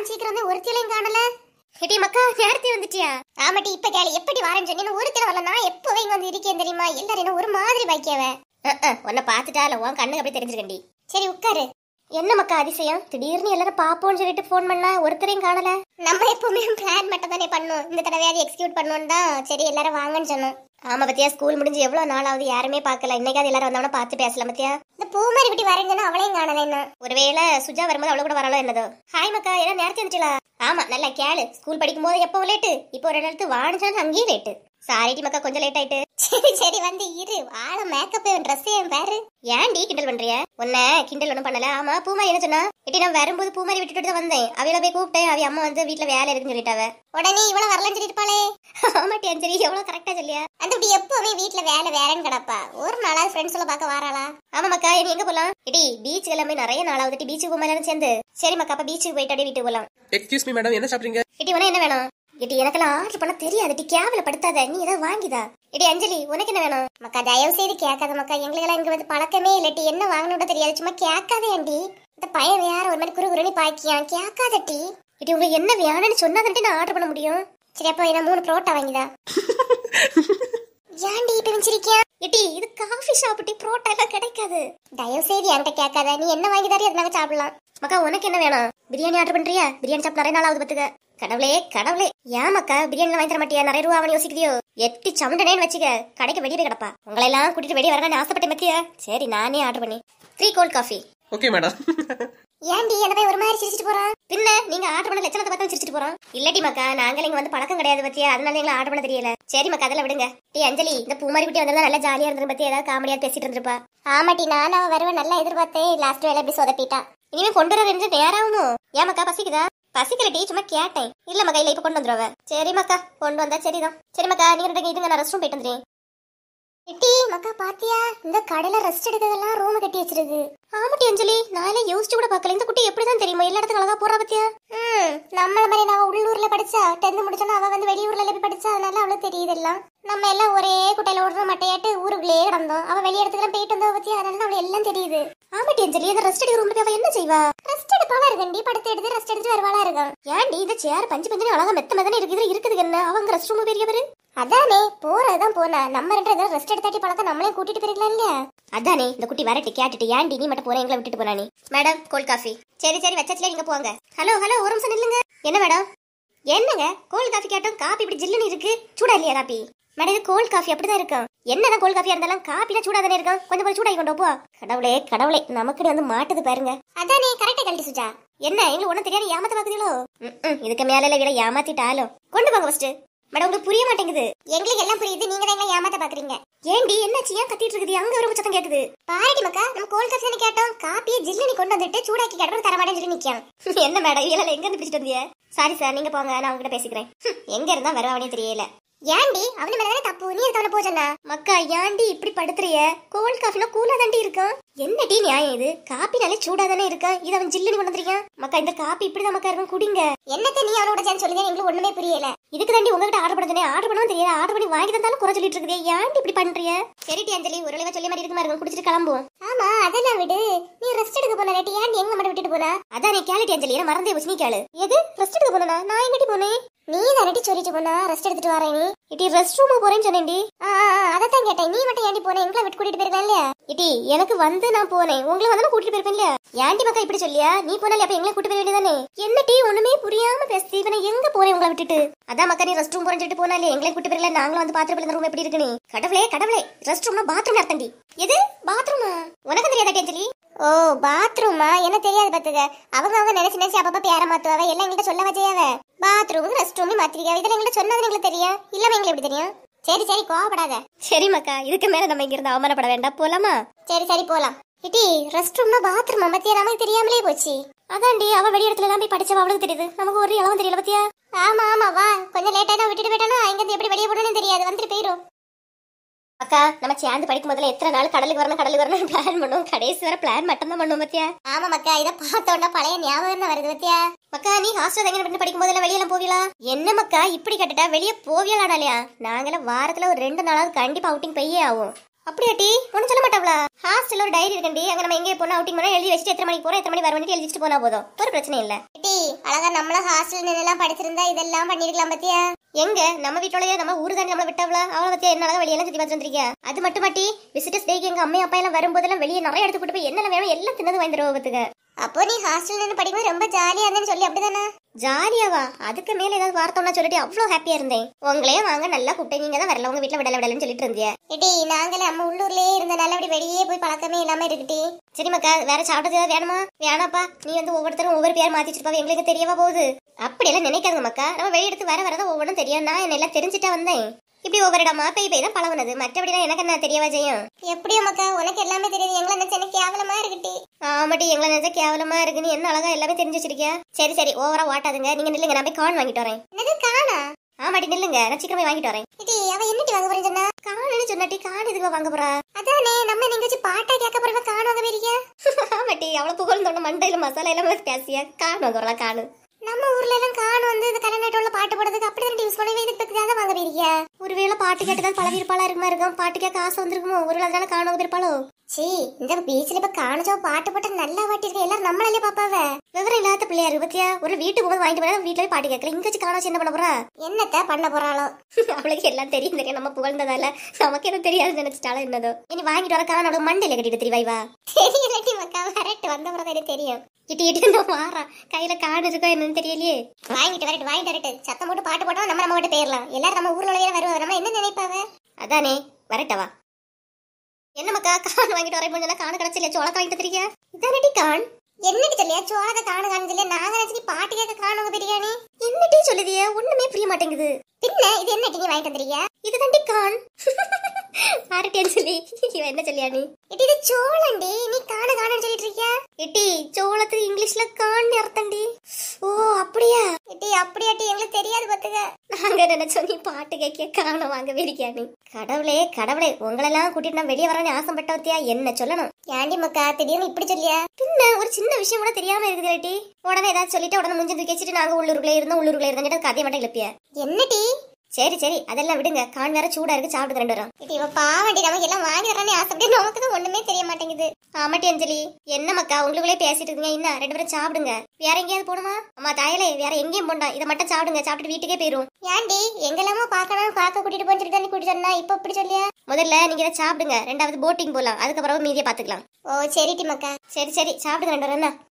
நான் சீக்கிரம் வந்து ஒருத்திலையும் காணல ஹெடி மக்கா நேரத்தை வந்துட்டியா ஆமாட்டி இப்ப கேளு எப்படி வரேன்னு சொன்னீங்க ஒருத்தர் வரல நான் எப்பவே இங்க வந்து இருக்கேன் தெரியுமா எல்லாரும் என்ன ஒரு மாதிரி பாக்கியவ உன்னை பார்த்துட்டால உன் கண்ணுக்கு அப்படி தெரிஞ்சிருக்கண்டி சரி உட்காரு என்ன மக்கா அதிசயம் திடீர்னு எல்லாரும் பாப்போம்னு சொல்லிட்டு ஃபோன் பண்ணா ஒருத்தரையும் காணல நம்ம எப்பவுமே பிளான் மட்டும் தானே பண்ணோம் இந்த தடவையாவது எக்ஸிக்யூட் பண்ணோம் தான் சரி எல்லாரும் வாங்கன்னு சொன்னோம் ஆமா பத்தியா ஸ்கூல் முடிஞ்சு எவ்வளவு நாள் ஆகுது யாருமே பார்க்கல இன்னைக்காவது எல்லாரும் வந்தவன பார்த்து பேசலாம் பத்தியா இந்த பூமாரி குட்டி வரேன்னு அவளையும் காணல என்ன ஒருவேளை சுஜா வரும்போது அவளை கூட வரலோ என்னதோ ஹாய் மக்கா எல்லாம் நேரத்தை வந்துட்டீங்களா ஆமா நல்லா கேளு ஸ்கூல் படிக்கும் போது எப்போ லேட்டு இப்போ ஒரு இடத்து வாணிச்சாலும் அங்கேயும் லேட்டு சாரிடி மக்கா கொஞ்சம் லேட் ஆயிட்டு சரி சரி வந்து இரு ஆள மேக்கப் ட்ரெஸ் என் பாரு ஏன்டி கிண்டல் பண்றிய உன்ன கிண்டல் ஒண்ணும் பண்ணல ஆமா பூமாரி என்ன சொன்னா இட்டி நான் வரும்போது பூமாரி விட்டுட்டு தான் வந்தேன் அவையில போய் கூப்பிட்டேன் அவ அம்மா வந்து வீட்ல வேலை இருக்குன்னு சொல்லிட்டாவ உடனே இவ்வளவு வரலன்னு சொல்லிருப்பாளே ஆமாட்டி அஞ்சலி எவ்வளவு கரெக்டா சொல்லியா அந்த இப்படி எப்பவுமே வீட்ல வேலை வேறன்னு கிடப்பா ஒரு நாளாவது ஃப்ரெண்ட்ஸ் எல்லாம் பார்க்க வராளா ஆமா மக்கா நீ எங்க போலாம் இடி பீச் எல்லாமே நிறைய நாளாவது பீச்சுக்கு போமா சேர்ந்து சரி மக்கா அப்ப பீச்சுக்கு போயிட்டு அப்படியே வீட்டுக்கு போலாம் எக்ஸ்கியூஸ் மீ மேடம் என்ன சாப்பிட்றீங்க இடி உனக்கு என்ன வேணும் இடி எனக்கெல்லாம் ஆர்டர் பண்ண தெரியாது டி கேவல படுத்தாத நீ ஏதாவது வாங்கிதா இடி அஞ்சலி உனக்கு என்ன வேணும் மக்கா தயவு செய்து கேட்காத மக்கா எங்களுக்கெல்லாம் இங்க வந்து பழக்கமே இல்லட்டி என்ன வாங்கணும்னு தெரியாது சும்மா கேட்காதே ஆண்டி இந்த பையன் வேற ஒரு மாதிரி குறு குறுனி பாக்கியான் கேட்காத டி இடி உங்களுக்கு என்ன வேணும்னு சொன்னாதான் நான் ஆர்டர் பண்ண முடியும் சரி அப்போ என்ன மூணு புரோட்டா வாங்கிதா ஏன்டி இப்ப வச்சிருக்கியா இடி இது காஃபி ஷாப் டி புரோட்டா எல்லாம் கிடைக்காது தயவு செய்து என்கிட்ட கேட்காத நீ என்ன வாங்கி தரீ அது நாங்க சாப்பிடலாம் மக்கா உனக்கு என்ன வேணும் பிரியாணி ஆர்டர் பண்றியா பிரியாணி சாப்பிட நிறைய நாள் ஆகுது பத்துக்க கடவுளே கடவுளே ஏன் மக்கா பிரியாணி வாங்கி தர மாட்டியா நிறைய ரூபா அவன் யோசிக்கிறியோ எட்டி சமண்டனேன்னு வச்சுக்க கடைக்கு வெளியே போய் கிடப்பா உங்களை எல்லாம் கூட்டிட்டு வெளியே வரணும்னு ஆசைப்பட்டேன் மத்தியா சரி நானே ஆர்டர் பண்ணி three cold coffee okay madam ஏன்டி என்ன போய் ஒரு மாதிரி சிரிச்சிட்டு போறான் பின்ன நீங்க ஆர்டர் பண்ண லட்சணத்தை பார்த்தா சிரிச்சிட்டு போறோம் இல்லடி மக்கா நாங்களே இங்க வந்து பழக்கம் கிடையாது பத்தியா அதனால எங்களை ஆர்டர் பண்ண தெரியல சரி மக்கா அதெல்லாம் விடுங்க டி அஞ்சலி இந்த பூமாரி குட்டி வந்தா நல்லா ஜாலியா இருந்தது பத்தி ஏதாவது காமெடியா பேசிட்டு இருந்திருப்பா ஆமாட்டி நானும் அவ வருவேன் நல்லா எதிர்பார்த்தேன் லாஸ்ட் வேலை எப்படி சொதப்பிட்டா இனிமே கொண்டு வர ரெண்டு நேராகுமோ ஏன் மக்கா பசிக்குதா பசிக்கல டீ சும்மா கேட்டேன் இல்ல மக்கா இல்ல இப்ப கொண்டு வந்துருவ சரி மக்கா கொண்டு வந்தா சரிதான் சரி மக்கா நீங்க ரெண்டு இதுங்க நான் ரெஸ்ட் ரூம் போயிட்டு வந்துறேன் எட்டி மக்கா பாத்தியா இந்த கடையில ரெஸ்ட் எடுக்கிறதெல்லாம் ரூம் கட்டி வச்சிருக்கு ஆமாட்டி அஞ்சலி நான் எல்லாம் யோசிச்சு கூட பார்க்கல இந்த குட்டி எப்படிதான் தெரியுமா எல்லா இடத்துக்கும் அழகா போறா பாத்தியா ம் நம்மள மாதிரி நான் உள்ளூர்ல படிச்சா டென்த் முடிச்சோன்னா அவ வந்து வெளியூர்ல போய் படிச்சா அதனால அவளுக்கு தெரியுது எல்லாம் நம்ம எல்லாம் ஒரே குட்டையில ஓடுற மட்டையாட்டு ஊருக்குள்ளேயே கிடந்தோம் அவ வெளிய இடத்துக்கு போயிட்டு வந்தா பத்தியா அதனால அவளுக்கு எல்லாம் தெரியுது ஆமாட்டி அஞ்சலி அந்த ரெஸ்ட் எடுக்கிற ரூம்ல அவ என்ன செய்வா ரெஸ்ட் எடுப்பாளா இருக்கண்டி படுத்து எடுத்து ரெஸ்ட் எடுத்து வருவாளா இருக்கும் ஏன்டி இந்த சேர் பஞ்சு பஞ்சு அழகா மெத்த மெத்தனே இருக்குது இருக்குது என்ன அவங்க ரெஸ்ட் ரூம் பெரிய பேரு அதானே போறதுதான் போனா நம்ம ரெண்டு ஏதாவது ரெஸ்ட் எடுத்தாட்டி பழத்தை நம்மளே கூட்டிட்டு போயிருக்கலாம் இல்லையா அதானே இந்த குட்டி வரட்டு கேட்டுட்டு ஏன்டி நீ மட்டும் போற எங்களை விட்டுட்டு போனா நீ மேடம் கோல்ட் காஃபி சரி சரி வச்சச்சுல நீங்க போங்க ஹலோ ஹலோ ஒரு நிமிஷம் நில்லுங்க என்ன மேடம் என்னங்க கோல்ட் காஃபி கேட்டோம் காபி இப்படி ஜில்லுன்னு இருக்கு சூடா இல்லையா காபி மேடம் இது கோல்ட் காஃபி அப்படிதான் இருக்கும் என்னதான் கோல்ட் காஃபியா இருந்தாலும் காப்பிலாம் சூடா தானே இருக்கும் கொஞ்சம் கொஞ்சம் சூடாகி கொண்டு போ கடவுளே கடவுளே நமக்கு வந்து மாட்டுது பாருங்க அதானே கரெக்டா கழட்டி சுஜா என்ன எங்களுக்கு ஒண்ணும் தெரியாது ஏமாத்த பாக்குறீங்களோ இதுக்கு மேல விட ஏமாத்திட்டாலும் கொண்டு போங்க ஃபர்ஸ்ட் மேடம் உங்களுக்கு புரிய மாட்டேங்குது எங்களுக்கு எல்லாம் புரியுது நீங்க தான் எங்களை ஏமாத்த பாக்குறீங்க ஏண்டி என்னாச்சு ஏன் கத்திட்டு இருக்குது அங்க ஒரு சத்தம் கேக்குது பாரடி மக்கா நம்ம கோல் காஃபி தானே கேட்டோம் காப்பியை ஜில்லுனி கொண்டு வந்துட்டு சூடாக்கி கேட்டோம் தரமாட்டேன்னு சொல்லி நிக்கான் என்ன மேடம் இதெல்லாம் எங்க இருந்து பிடிச்சிட்டு வந்தீங்க சாரி சார் நீங்க போங்க நான் உங்ககிட்ட பேசிக்கிறேன் ஹம், எங்க இருந்தா வருவானே தெரியல ஏன்டி அவனு மேல தப்பு நீ இருக்கவன போச்சனா மக்கா ஏன்டி இப்படி படுத்துறிய கோல்ட் காஃபினா கூலா தாண்டி இருக்கும் என்ன டீ நியாயம் இது காப்பினாலே சூடா தானே இருக்கா இது அவன் ஜில்லுன்னு கொண்டு வந்திருக்கான் மக்கா இந்த காப்பி இப்படிதான் மக்கா இருக்கும் குடிங்க என்னத்த நீ அவனோட சேர்ந்து சொல்லுங்க எங்களுக்கு ஒண்ணுமே புரியல இதுக்கு தாண்டி உங்ககிட்ட ஆர்டர் பண்ணதே ஆர்டர் பண்ணவும் தெரியல ஆர்டர் பண்ணி வாங்கி தந்தாலும் குறை சொல்லிட்டு இருக்கே ஏன்டி இப்படி பண்றிய சரி டி அஞ்சலி ஒரு அளவா சொல்லி மாதிரி இருக்குமா இருக்கும் குடிச்சிட்டு கிளம்புவோம் ஆமா அதெல்லாம் விடு நீ ரெஸ்ட் எடுக்க போன லேட்டி ஏன்டி எங்க மட்டும் விட்டுட்டு போன அதான் நீ கேளுட்டி அஞ்சலி என்ன மறந்தே போச்சு நீ கேளு எது ரெஸ்ட் எடுக்க போனா நான் எங்கடி போனேன் நீ தானடி சொல்லிட்டு போனா ரெஸ்ட் எடுத்துட்டு வரேன் நீ இட்டி ரெஸ்ட் ரூம் போறேன்னு சொன்னேன்டி அதத்தான் கேட்டேன் நீ மட்டும் ஏன்டி போன எங்களை விட்டு கூட்டிட்டு போயிருக்கலாம் இல்லையா இட்டி எனக்கு வந்து நான் போனேன் உங்களை வந்து நான் கூட்டிட்டு போயிருப்பேன் இல்லையா ஏன்டி மக்கா இப்படி சொல்லியா நீ போனாலே அப்ப எங்களை கூட்டு போய் வேண்டியதானே என்ன டீ ஒண்ணுமே புரியாம பேசி இவனை எங்க போறேன் உங்களை விட்டுட்டு அதான் மக்கா நீ ரெஸ்ட் ரூம் போறேன்னு சொல்லிட்டு போனாலே எங்களை கூட்டு போயிருக்கல நாங்களும் வந்து பாத்துட்டு போய் ரூம் எப்படி இருக்கு நீ கடவுளே கடவுளே ரெஸ்ட் ரூம்னா பாத்ரூம் அர்த்தண்டி எது பாத்ரூமா உனக்கு தெரியாதா அஞ்சலி ஓ பாத்ரூமா என்ன தெரியாது பாத்துக்க அவங்க அவங்க நினைச்சு நினைச்சு அப்பப்ப பேர மாத்துவாவ எல்லாம் எங்கள்கிட்ட சொல்ல வச்சையாவ பாத்ரூம் ரெஸ்ட் ரூம் மாத்திரிக்கா இதெல்லாம் எங்கள்கிட்ட சொன்னது எங்களுக்கு தெரியும் இல்லாம எங்களுக்கு எப்படி தெரியும் சரி சரி கோவப்படாத சரி மக்கா இதுக்கு மேல நம்ம இங்க இருந்து அவமானப்பட வேண்டாம் போலாமா சரி சரி போலாம் இட்டி ரெஸ்ட் ரூம்னா பாத்ரூம் பத்தியா நமக்கு தெரியாமலே போச்சு அதான்டி அவ வெளி இடத்துல எல்லாம் போய் படிச்சவ அவளுக்கு தெரியுது நமக்கு ஒரு இளவும் தெரியல பத்தியா ஆமா ஆமா வா கொஞ்சம் லேட்டா தான் விட்டுட்டு போயிட்டானா இங்க இருந்து எப்படி வெளியே போடணும்னு தெரியாது வந்துட்டு போயிரும் அக்கா நம்ம சேர்ந்து படிக்கும் முதல்ல எத்தனை நாள் கடலுக்கு வரணும் கடலுக்கு வரணும் பிளான் பண்ணுவோம் கடைசி வர பிளான் மட்டும் தான் பண்ணுவோம் பத்தியா ஆமா மக்கா இத பார்த்தோன்னா பழைய ஞாபகம் தான் வருது பத்தியா மக்கா நீ ஹாஸ்டல் எங்க பண்ணி படிக்கும் போதெல்லாம் வெளியெல்லாம் போவீங்களா என்ன மக்கா இப்படி கட்டுட்டா வெளியே போவியலாடாலையா நாங்களாம் வாரத்துல ஒரு ரெண்டு நாளாவது கண்டிப்பா அவுட்டிங் போயே ஆகும் அப்படியாட்டி ஒன்றும் சொல்ல மாட்டாங்களா ஹாஸ்டல்ல ஒரு டைரி இருக்கண்டி அங்க நம்ம எங்கே போனா அவுட்டிங் போனா எழுதி வச்சுட்டு எத்தனை மணிக்கு போறோம் எத்தனை மணி வர வேண்டிய எழுதி வச்சுட்டு போனா போதும் ஒரு பிரச்சனை இல்ல டி அழகா நம்மள ஹாஸ்டல் நின்னெல்லாம் படிச்சிருந்தா இதெல்லாம் பண்ணிருக்கலாம் பத்தியா எங்க நம்ம வீட்டோடய நம்ம ஊரு தாண்டி நம்மள விட்டவளா அவளை பத்தியா என்ன அழகா வெளியெல்லாம் சுத்தி பார்த்து வந்திருக்கியா அது மட்டும் மாட்டி விசிட்டர்ஸ் டேக்கு எங்க அம்மா அப்பா எல்லாம் வரும்போதெல்லாம் வெளியே நிறைய எடுத்து கூட்டு போய் என்னென்ன வேணும் எல்லாம் தின்னது வாங்கி தருவதுக்கு அப்போ நீ ஹாஸ்டல் நின்று படிக்கும்போது ரொம்ப ஜாலியா இருந்தேன்னு சொல்லி அப்படிதானே ஜாலியாவா அதுக்கு மேல ஏதாவது வார்த்தைனா சொல்லிட்டு அவ்வளவு ஹாப்பியா இருந்தேன் உங்களையே வாங்க நல்லா கூப்பிட்டு நீங்க தான் வரல உங்க வீட்டுல விடல விடலன்னு சொல்லிட்டு இருந்தியா ஏடி நாங்களே நம்ம உள்ளூர்லயே இருந்தனால அப்படி வெளியே போய் பழக்கமே இல்லாம இருக்குடி சரி மக்கா வேற சாப்பிட்டது ஏதாவது வேணுமா வேணாப்பா நீ வந்து ஒவ்வொருத்தரும் ஒவ்வொரு பேர் மாத்தி வச்சிருப்பாங்க எங்களுக்கு தெரியவா போகுது அப்படியெல்லாம் நினைக்காதுங்க மக்கா நம்ம வெளியெடுத்து வர வரதான் ஒவ்வொன்றும் தெரியும் நான் என்ன எல்லாம் தெரிஞ்சுட்டா வந்தேன் இப்படி ஒவ்வொரு இடமா போய் போய் தான் பழகுனது மற்றபடிலாம் எனக்கு என்ன தெரியவா செய்யும் எப்படியோ மக்கா உனக்கு எல்லாமே தெரியுது எங்களை நினைச்ச எனக்கு கேவலமா இருக்குட்டி ஆமாட்டி எங்களை நினைச்சா கேவலமா இருக்கு நீ என்ன அழகா எல்லாமே தெரிஞ்சு வச்சிருக்கியா சரி சரி ஓவரா வாட்டாதுங்க நீங்க நில்லுங்க நான் போய் கான் வாங்கிட்டு வரேன் என்னது காணா ஆமாட்டி நில்லுங்க நான் சீக்கிரமே வாங்கிட்டு வரேன் இடி அவ என்னட்டி வாங்க போறேன்னு சொன்னா காணுன்னு சொன்னாட்டி கான் எதுக்கு வாங்க போறா அதானே நம்ம நீங்க வச்சு பாட்டா கேட்க போறவ கான் வாங்க போறீங்க ஆமாட்டி அவளை புகழ் தொண்ட மண்டையில மசாலா எல்லாம் பேசியா கான் வாங்க வரலாம் காணு நம்ம ஊர்ல எல்லாம் கான் வந்து இந்த கல்யாண பாட்டு போடுறதுக்கு அப்படி தான் யூஸ் பண்ணவே இதுக்கு தான் வாங்க போறீங்க ஒருவேளை பாட்டு கேட்டு தான் பழவிருப்பாளா இருக்குமா இருக்கும் பாட்டு கேட்க ஆசை வந்திருக்குமோ ஒருவேளை அதனால காண வந்திருப்பாளோ சீ இந்த பீச்ல இப்ப காணச்சோ பாட்டு போட்டு நல்லா வாட்டி இருக்க எல்லாரும் நம்மளாலே பாப்பாவ விவரம் இல்லாத பிள்ளையாரு பத்தியா ஒரு வீட்டுக்கு போது வாங்கிட்டு போனா வீட்டுல போய் பாட்டு கேட்கல இங்க வச்சு காணாச்சு என்ன பண்ண போறா என்னத்த பண்ண போறாளோ அவளுக்கு எல்லாம் தெரியும் தெரியும் நம்ம புகழ்ந்ததால நமக்கு எதுவும் தெரியாது நினைச்சிட்டாலும் என்னதோ இனி வாங்கிட்டு வர காணோட மண்டையில கட்டிட்டு திரிவாய் வா தெரியலட்டி மக்கா வரட்டு வந்த பிறகு எனக்கு தெரியும் இட்டி இட்டி இந்த வாரா கையில காடு இருக்கோ என்னன்னு தெரியலையே வாங்கிட்டு வரட்டு வாங்கிட்டு வரட்டு சத்தம் போட்டு பாட்டு போட்டோம் நம்ம நம்ம மட்டும் போயிடலாம் எல்லாரும் நம்ம ஊர்ல உள்ள வருவா நம்ம என்ன நினைப்பாவ அதானே வரட்டவா என்ன மக்கா கான் வாங்கிட்டு வரேன் சொன்னா காணு கிடைச்சில சோளத்தை வாங்கிட்டு தெரியா இதானடி கான் என்னடி சொல்லியா சோளத்தை காணு காணு சொல்லியா நாங்க நினைச்சு பாட்டு கேட்க காணுங்க பிரியாணி என்னடி சொல்லுதிய ஒண்ணுமே புரிய மாட்டேங்குது பின்ன இது என்ன நீ வாங்கிட்டு வந்திருக்கியா இது தாண்டி கான் ஆரட்டியான்னு சொல்லி இவன் என்ன சொல்லியா நீ இட்டி இது சோளண்டி நீ காணு காணுன்னு சொல்லிட்டு இருக்கியா இட்டி சோளத்துக்கு இங்கிலீஷ்ல கான் அர்த்தம்டி ஓ அப்படியா இட்டி அப்படியாட்டி எங்களுக்கு தெரியாது பாத்துக்க நாங்க நினைச்சோம் நீ பாட்டு கேட்க காண வாங்க வேடிக்கையா நீ கடவுளே கடவுளே உங்களெல்லாம் கூட்டிட்டு நான் வெளியே வரேன்னு ஆசைப்பட்டவத்தியா என்ன சொல்லணும் ஏண்டி மக்கா திடீர்னு இப்படி சொல்லியா பின்ன ஒரு சின்ன விஷயம் கூட தெரியாம இருக்குது டி உடனே ஏதாவது சொல்லிட்டு உடனே முஞ்சி தூக்கி வச்சுட்டு நாங்க உள்ளூருக்குள்ள இருந்தோம் உள்ளூருக்குள்ள இருந்தோம் கதையை மட்டும் எழுப்பிய என்னடி சரி சரி அதெல்லாம் விடுங்க கான் வேற சூடா இருக்கு சாப்பிட்டு ரெண்டு வரும் இது இவ பாவண்டி நமக்கு எல்லாம் வாங்கி தரேன்னு ஆசைப்பட்டு நமக்கு தான் ஒண்ணுமே தெரிய மாட்டேங்குது ஆமாட்டி அஞ்சலி என்ன மக்கா உங்களுக்குள்ளே பேசிட்டு இருக்கீங்க என்ன ரெண்டு பேரும் சாப்பிடுங்க வேற எங்கேயாவது போகணுமா அம்மா தாயலே வேற எங்கேயும் போண்டா இதை மட்டும் சாப்பிடுங்க சாப்பிட்டு வீட்டுக்கே போயிரும் ஏன்டி எங்கெல்லாமோ பார்க்கணும் பார்க்க கூட்டிட்டு போய் சொல்லி கூட்டிட்டு சொன்னா இப்ப இப்படி சொல்லியா முதல்ல நீங்க இதை சாப்பிடுங்க ரெண்டாவது போட்டிங் போலாம் அதுக்கப்புறம் மீதியை பாத்துக்கலாம் ஓ சரிட்டி மக்கா சரி சரி சாப்பிடுங்க ரெண்டு பேரும் என்ன